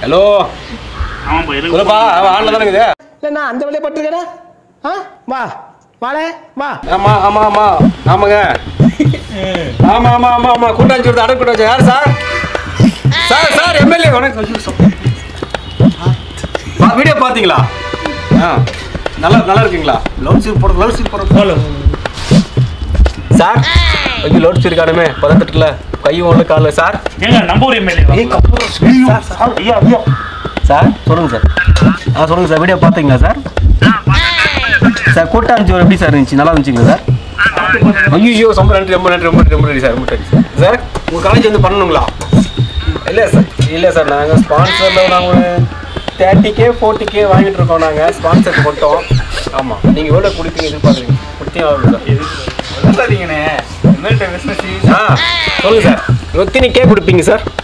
Hello ஆமாப்பா எனக்கு சொல்லுப்பா அவன் ஆன்ல தானே இருக்குது இல்லை நான் அந்த வேலையை பட்டிருக்கேனா ஆ வா வாழே வா ஆமா ஆமா ஆமா ஆமாங்க ஆமா ஆமா ஆமா ஆமா கூட்டாஞ்சி வருது அடை கூட்டாஞ்சி யார் சார் சார் சார் எம்எல்ஏ வணக்கம் ஐயோ, சார். பா- வீடியோ பார்த்தீங்களா ஆ நல்லா நல்லா இருக்கீங்களா லவுட் ஸ்பீக்கர் போட லவுட் ஸ்பீக்கர் போட சார் ஐயோ லவுட் ஸ்பீக்கர் காணுமே பதட்டத்தில் கையும் ஒன்று கால சார் ஏங்க நம்ம ஊர் எம்எல்ஏ ஏய், கப்பு- சார், சார். ஐயா ஐயா சார் சொல்லுங்க சார் ஆ சொல்லுங்க சார் வீடியோ பார்த்தீங்களா சார் சார் கூட்டாஞ்சோறு எப்படி சார் இருந்துச்சு நல்லா இருந்துச்சுங்களா சார் ஐயோ ரொம்ப நன்றி ரொம்ப நன்றி ரொம்ப நன்றி ரொம்ப நன்றி சார் ரொம்ப நன்றி சார் சார் உங்கள் காலேஜ் வந்து பண்ணணுங்களா இல்லை சார் இல்லை சார் நாங்கள் ஸ்பான்சரில் நாங்கள் தேர்ட்டி கே ஃபோர்ட்டி கே வாங்கிட்டு இருக்கோம் நாங்கள் ஸ்பான்சருக்கு மட்டும் ஆமாம் நீங்கள் எவ்வளோ கொடுப்பீங்க எதிர்பார்க்குறீங்க கொடுத்தே ஆகணும் சார் சரிங்கண்ணே எம்எல்ஏ பிஸ்னஸ் ஆ சொல்லுங்கள் சார் எத்தனை கே கொடுப்பீங்க சார்